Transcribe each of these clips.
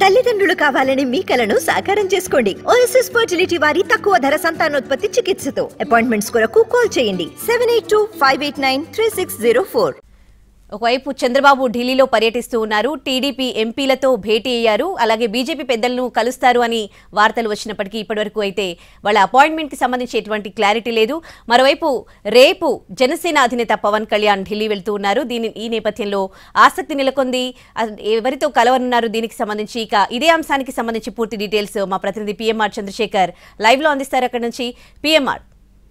తల్లిదండ్రులు కావాలని మీ కలను సాకారం చేసుకోండి ఓఎస్ఎస్ ఫర్టిలిటీ వారి తక్కువ ధర సంతానోత్పత్తి చికిత్సతో అపాయింట్మెంట్స్ కొరకు కాల్ చేయండి seven eight two five eight nine three six zero four ఒకవైపు చంద్రబాబు ఢిల్లీలో పర్యటిస్తూ ఉన్నారు టీడీపీ ఎంపీలతో భేటీ అయ్యారు అలాగే బీజేపీ పెద్దలను కలుస్తారు అని వార్తలు వచ్చినప్పటికీ ఇప్పటివరకు అయితే వాళ్ళ అపాయింట్మెంట్ కి సంబంధించి ఎటువంటి క్లారిటీ లేదు మరోవైపు రేపు జనసేన అధినేత పవన్ కళ్యాణ్ ఢిల్లీ వెళ్తూ ఉన్నారు దీని ఈ నేపథ్యంలో ఆసక్తి నెలకొంది అ- ఎవరితో కలవనున్నారు దీనికి సంబంధించి ఇక ఇదే అంశానికి సంబంధించి పూర్తి డీటెయిల్స్ మా ప్రతినిధి పిఎంఆర్ చంద్రశేఖర్ లైవ్ లో అందిస్తారు అక్కడి నుంచి పిఎంఆర్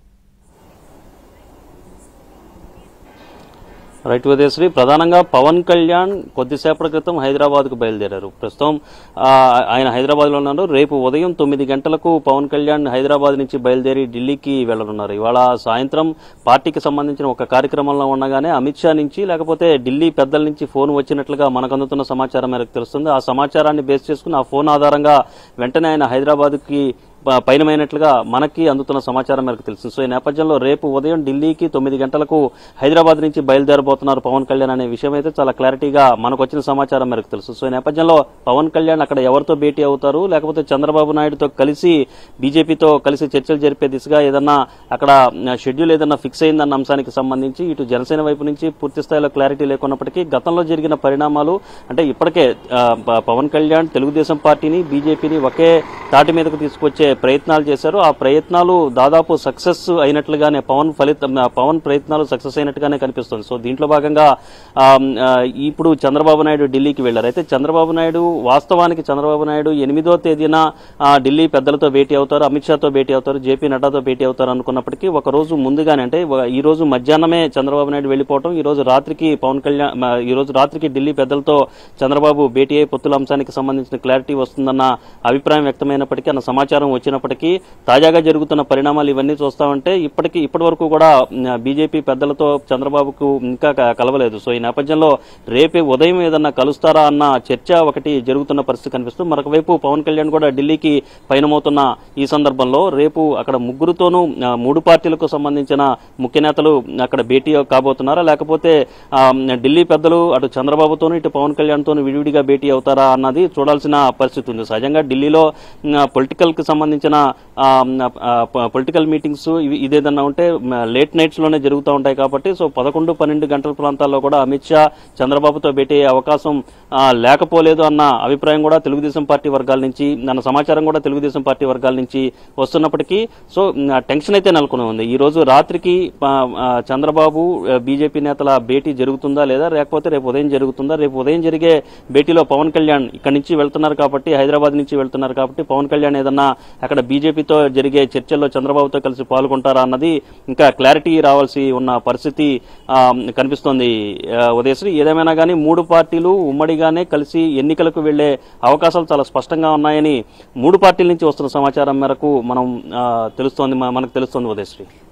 రైట్ ఉదయశ్రీ ప్రధానంగా పవన్ కళ్యాణ్ కొద్దిసేపటి క్రితం హైదరాబాద్కు బయలుదేరారు ప్రస్తుతం ఆ, ఆయన హైదరాబాద్లో ఉన్నారు రేపు ఉదయం తొమ్మిది గంటలకు పవన్ కళ్యాణ్ హైదరాబాద్ నుంచి బయలుదేరి ఢిల్లీకి వెళ్లనున్నారు ఇవాళ సాయంత్రం పార్టీకి సంబంధించిన ఒక కార్యక్రమంలో ఉండగానే అమిత్ షా నుంచి లేకపోతే ఢిల్లీ పెద్దల నుంచి ఫోన్ వచ్చినట్లుగా మనకు అందుతున్న సమాచారం మేరకు తెలుస్తుంది ఆ సమాచారాన్ని బేస్ చేసుకుని ఆ ఫోన్ ఆధారంగా వెంటనే ఆయన హైదరాబాద్కి ప- పయనమైనట్లుగా మనకి అందుతున్న సమాచారం మేరకు తెలుస్తుంది సో ఈ నేపథ్యంలో రేపు ఉదయం ఢిల్లీకి తొమ్మిది గంటలకు హైదరాబాద్ నుంచి బయలుదేరబోతున్నారు పవన్ కళ్యాణ్ అనే విషయం అయితే చాలా క్లారిటీగా మనకు వచ్చిన సమాచారం మేరకు తెలుసు సో ఈ నేపథ్యంలో పవన్ కళ్యాణ్ అక్కడ ఎవరితో భేటీ అవుతారు లేకపోతే చంద్రబాబు నాయుడుతో కలిసి బీజేపీతో కలిసి చర్చలు జరిపే దిశగా ఏదన్నా అక్కడ షెడ్యూల్ ఏదన్నా ఫిక్స్ అయిందన్న అంశానికి సంబంధించి ఇటు జనసేన వైపు నుంచి పూర్తి స్థాయిలో క్లారిటీ లేకున్నప్పటికీ గతంలో జరిగిన పరిణామాలు అంటే ఇప్పటికే ఆ, ప- పవన్ కళ్యాణ్ తెలుగుదేశం పార్టీని బీజేపీని ఒకే తాటి మీదకు తీసుకొచ్చే ప్రయత్నాలు చేశారు ఆ ప్రయత్నాలు దాదాపు సక్సెస్ అయినట్లుగానే పవన్ ఫలితం పవన్ ప్రయత్నాలు సక్సెస్ అయినట్టుగానే కనిపిస్తుంది సో దీంట్లో భాగంగా ఆ, ఆ, ఇప్పుడు చంద్రబాబు నాయుడు ఢిల్లీకి వెళ్లారు అయితే చంద్రబాబు నాయుడు వాస్తవానికి చంద్రబాబు నాయుడు ఎనిమిదో తేదీన ఆ, ఢిల్లీ పెద్దలతో భేటీ అవుతారు అమిత్ షాతో భేటీ అవుతారు జేపీ నడ్డాతో భేటీ అవుతారు అనుకున్నప్పటికీ ఒక రోజు ముందుగానే అంటే వ- ఈ రోజు మధ్యాహ్నమే చంద్రబాబు నాయుడు వెళ్లిపోవటం ఈ రోజు రాత్రికి పవన్ కళ్యాణ్ మ- ఈ రోజు రాత్రికి ఢిల్లీ పెద్దలతో చంద్రబాబు భేటీ అయి పొత్తుల అంశానికి సంబంధించిన క్లారిటీ వస్తుందన్న అభిప్రాయం వ్యక్తమైనప్పటికీ అన్న సమాచారం వచ్చినప్పటికీ తాజాగా జరుగుతున్న పరిణామాలు ఇవన్నీ చూస్తామంటే ఇప్పటికీ ఇప్పటి వరకు కూడా బీజేపీ పెద్దలతో చంద్రబాబుకు ఇంకా క- కలవలేదు సో ఈ నేపథ్యంలో రేపే ఉదయం ఏదన్నా కలుస్తారా అన్న చర్చ ఒకటి జరుగుతున్న పరిస్థితి కనిపిస్తుంది మరొక వైపు పవన్ కళ్యాణ్ కూడా ఢిల్లీకి పయనమవుతున్న ఈ సందర్భంలో రేపు అక్కడ ముగ్గురుతోనూ ఆ, మూడు పార్టీలకు సంబంధించిన ముఖ్య నేతలు అక్కడ భేటీ కాబోతున్నారా లేకపోతే ఆ, ఢిల్లీ పెద్దలు అటు చంద్రబాబుతోనూ ఇటు పవన్ కళ్యాణ్ తోనూ విడివిడిగా భేటీ అవుతారా అన్నది చూడాల్సిన పరిస్థితి ఉంది సహజంగా ఢిల్లీలో పొలిటికల్ కి సంబంధించిన పొలిటికల్ మీటింగ్స్ ఇవి ఇదేదన్నా ఉంటే లేట్ నైట్స్ లోనే జరుగుతూ ఉంటాయి కాబట్టి సో పదకొండు పన్నెండు గంటల ప్రాంతాల్లో కూడా అమిత్ షా చంద్రబాబుతో భేటీ అయ్యే అవకాశం ఆ, లేకపోలేదు అన్న అభిప్రాయం కూడా తెలుగుదేశం పార్టీ వర్గాల నుంచి అన్న సమాచారం కూడా తెలుగుదేశం పార్టీ వర్గాల నుంచి వస్తున్నప్పటికీ సో మ్, ఆ టెన్షన్ అయితే నెలకొని ఉంది ఈ రోజు రాత్రికి ఆ, ఆ, చంద్రబాబు బీజేపీ నేతల భేటీ జరుగుతుందా లేదా లేకపోతే రేపు ఉదయం జరుగుతుందా రేపు ఉదయం జరిగే భేటీలో పవన్ కళ్యాణ్ ఇక్కడి నుంచి వెళ్తున్నారు కాబట్టి హైదరాబాద్ నుంచి వెళ్తున్నారు కాబట్టి పవన్ కళ్యాణ్ ఏదన్నా అక్కడ బీజేపీతో జరిగే చర్చల్లో చంద్రబాబుతో కలిసి పాల్గొంటారా అన్నది ఇంకా క్లారిటీ రావాల్సి ఉన్న పరిస్థితి ఆ, కనిపిస్తోంది ఆ, ఉదయశ్రీ ఏదేమైనా కానీ మూడు పార్టీలు ఉమ్మడిగానే కలిసి ఎన్నికలకు వెళ్లే అవకాశాలు చాలా స్పష్టంగా ఉన్నాయని మూడు పార్టీల నుంచి వస్తున్న సమాచారం మేరకు మనం ఆ, తెలుస్తోంది మ- మనకు తెలుస్తోంది ఉదయశ్రీ